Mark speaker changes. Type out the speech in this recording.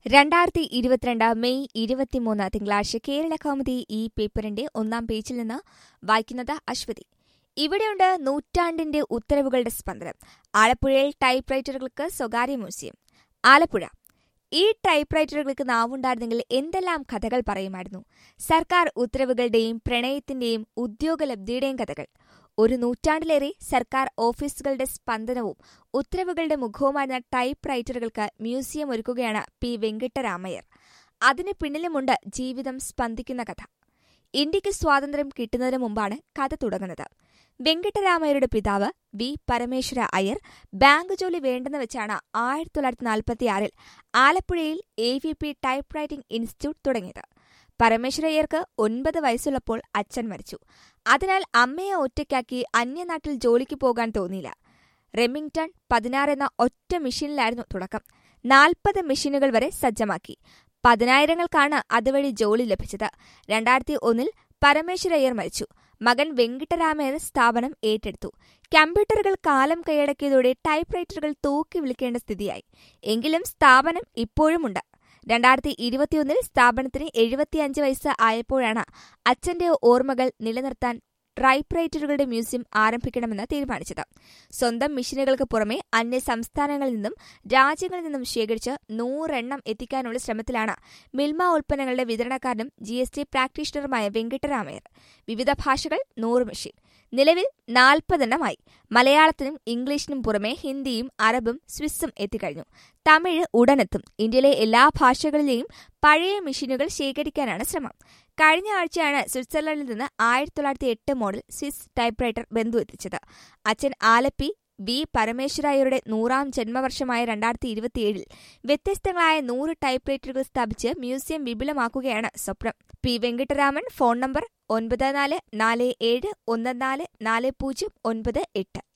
Speaker 1: രണ്ടായിരത്തി ഇരുപത്തിരണ്ട് മെയ് ഇരുപത്തിമൂന്ന് തിങ്കളാഴ്ച കേരള കൗമുദി ഈ പേപ്പറിന്റെ ഒന്നാം പേജിൽ നിന്ന് വായിക്കുന്നത് അശ്വതി ഇവിടെയുണ്ട് നൂറ്റാണ്ടിന്റെ ഉത്തരവുകളുടെ സ്പന്ദനം ആലപ്പുഴയിൽ ടൈപ്പ് റൈറ്ററുകൾക്ക് സ്വകാര്യ മ്യൂസിയം ആലപ്പുഴ ഈ ടൈപ്പ് റൈറ്ററുകൾക്ക് നാവുണ്ടായിരുന്നെങ്കിൽ എന്തെല്ലാം കഥകൾ പറയുമായിരുന്നു സർക്കാർ ഉത്തരവുകളുടെയും പ്രണയത്തിന്റെയും ഉദ്യോഗലബ്ധിയുടെയും കഥകൾ ഒരു നൂറ്റാണ്ടിലേറെ സർക്കാർ ഓഫീസുകളുടെ സ്പന്ദനവും ഉത്തരവുകളുടെ മുഖവുമായിരുന്ന ടൈപ്പ് റൈറ്ററുകൾക്ക് മ്യൂസിയം ഒരുക്കുകയാണ് പി വെങ്കിട്ടരാമയ്യർ അതിന് പിന്നിലുമുണ്ട് ജീവിതം സ്പന്ദിക്കുന്ന കഥ ഇന്ത്യക്ക് സ്വാതന്ത്ര്യം കിട്ടുന്നതിന് മുമ്പാണ് കഥ തുടങ്ങുന്നത് വെങ്കിട്ടരാമയ്യരുടെ പിതാവ് വി പരമേശ്വര അയ്യർ ബാങ്ക് ജോലി വേണ്ടെന്ന് വെച്ചാണ് ആയിരത്തി തൊള്ളായിരത്തി നാൽപ്പത്തിയാറിൽ ആലപ്പുഴയിൽ A V P type writing institute തുടങ്ങിയത് പരമേശ്വരയ്യർക്ക് ഒൻപത് വയസ്സുള്ളപ്പോൾ അച്ഛൻ മരിച്ചു അതിനാൽ അമ്മയെ ഒറ്റയ്ക്കാക്കി അന്യനാട്ടിൽ ജോലിക്ക് പോകാൻ തോന്നിയില്ല റെമിംഗ്ടൺ പതിനാറ് എന്ന ഒറ്റ മെഷീനിലായിരുന്നു തുടക്കം നാൽപ്പത് മെഷീനുകൾ വരെ സജ്ജമാക്കി പതിനായിരങ്ങൾക്കാണ് അതുവഴി ജോലി ലഭിച്ചത് രണ്ടായിരത്തി ഒന്നിൽ പരമേശ്വരയ്യർ മരിച്ചു മകൻ വെങ്കിട്ടരാമയ്യർ സ്ഥാപനം ഏറ്റെടുത്തു കമ്പ്യൂട്ടറുകൾ കാലം കൈയടക്കിയതോടെ ടൈപ്പ് റൈറ്ററുകൾ തൂക്കി വിളിക്കേണ്ട സ്ഥിതിയായി എങ്കിലും സ്ഥാപനം ഇപ്പോഴുമുണ്ട് രണ്ടായിരത്തി ഇരുപത്തിയൊന്നിൽ സ്ഥാപനത്തിന് എഴുപത്തിയഞ്ച് വയസ്സ് ആയപ്പോഴാണ് അച്ഛന്റെ ഓർമ്മകൾ നിലനിർത്താൻ ടൈപ്പ് റൈറ്ററുകളുടെ മ്യൂസിയം ആരംഭിക്കണമെന്ന് തീരുമാനിച്ചത് സ്വന്തം മെഷീനുകൾക്ക് പുറമെ അന്യ സംസ്ഥാനങ്ങളിൽ നിന്നും രാജ്യങ്ങളിൽ നിന്നും ശേഖരിച്ച് നൂറെണ്ണം എത്തിക്കാനുള്ള ശ്രമത്തിലാണ് മിൽമ ഉൽപ്പന്നങ്ങളുടെ വിതരണക്കാരനും ജി എസ് ടി പ്രാക്ടീഷണറുമായ വെങ്കിട്ടരാമയ്യർ വിവിധ ഭാഷകൾ നൂറ് മെഷീൻ നിലവിൽ നാൽപ്പതെണ്ണമായി മലയാളത്തിനും ഇംഗ്ലീഷിനും പുറമെ ഹിന്ദിയും അറബും സ്വിസും എത്തിക്കഴിഞ്ഞു തമിഴ് ഉടനെത്തും ഇന്ത്യയിലെ എല്ലാ ഭാഷകളിലെയും പഴയ മെഷീനുകൾ ശേഖരിക്കാനാണ് ശ്രമം കഴിഞ്ഞ ആഴ്ചയാണ് സ്വിറ്റ്സർലൻഡിൽ നിന്ന് ആയിരത്തി തൊള്ളായിരത്തി എട്ട് മോഡൽ സ്വിസ് ടൈപ്പ് റൈറ്റർ ബന്ധു എത്തിച്ചത് അച്ഛൻ ആലപ്പി വി പരമേശ്വരായരുടെ നൂറാം ജന്മവർഷമായ രണ്ടായിരത്തി ഇരുപത്തിയേഴിൽ വ്യത്യസ്തങ്ങളായ നൂറ് ടൈപ്പ് റൈറ്ററുകൾ സ്ഥാപിച്ച് മ്യൂസിയം വിപുലമാക്കുകയാണ് സ്വപ്നം പി വെങ്കിട്ടരാമൻ ഫോൺ നമ്പർ ഒൻപത് നാല് നാല് ഏഴ് ഒന്ന് നാല് നാല് പൂജ്യം ഒൻപത് എട്ട്